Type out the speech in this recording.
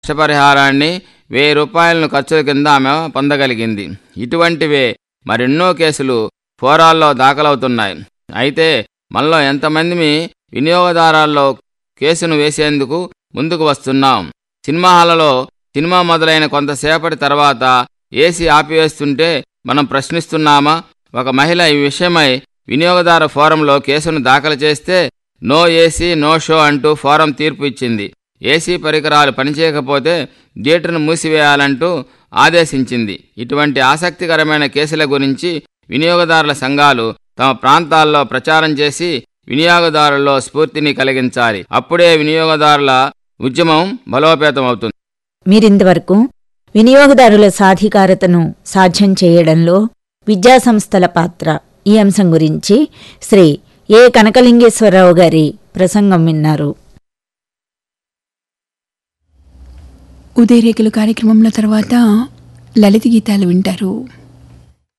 నష్టపరిహారాన్ని వెయ్యి రూపాయలను ఖర్చుల కింద ఆమె పొందగలిగింది ఇటువంటివే మరెన్నో కేసులు ఫోరాల్లో దాఖలవుతున్నాయి అయితే మనలో ఎంతమంది వినియోగదారుల్లో కేసును వేసేందుకు ముందుకు వస్తున్నాం సినిమా హాలలో సినిమా మొదలైన కొంతసేపటి తర్వాత ఏసీ ఆపివేస్తుంటే మనం ప్రశ్నిస్తున్నామా ఒక మహిళ ఈ విషయమై వినియోగదారు ఫోరంలో కేసును దాఖలు చేస్తే నో ఏసీ నో షో అంటూ ఫోరం తీర్పు ఇచ్చింది ఏసీ పరికరాలు పనిచేయకపోతే థియేటర్ను మూసివేయాలంటూ ఆదేశించింది ఇటువంటి ఆసక్తికరమైన కేసుల గురించి వినియోగదారుల సంఘాలు తమ ప్రాంతాల్లో ప్రచారం చేసి వినియోగదారుల్లో స్ఫూర్తిని కలిగించాలి అప్పుడే వినియోగదారుల ఉద్యమం బలోపేతమవుతుంది మీరింతవరకు వినియోగదారుల సాధికారతను సాధ్యం చేయడంలో విద్యాసంస్థల పాత్ర ఈ అంశం గురించి శ్రీ ఏ కనకలింగేశ్వరరావు గారి ప్రసంగం విన్నారు ఉదయరేఖలు కార్యక్రమంలో తర్వాత లలిత గీతాలు వింటారు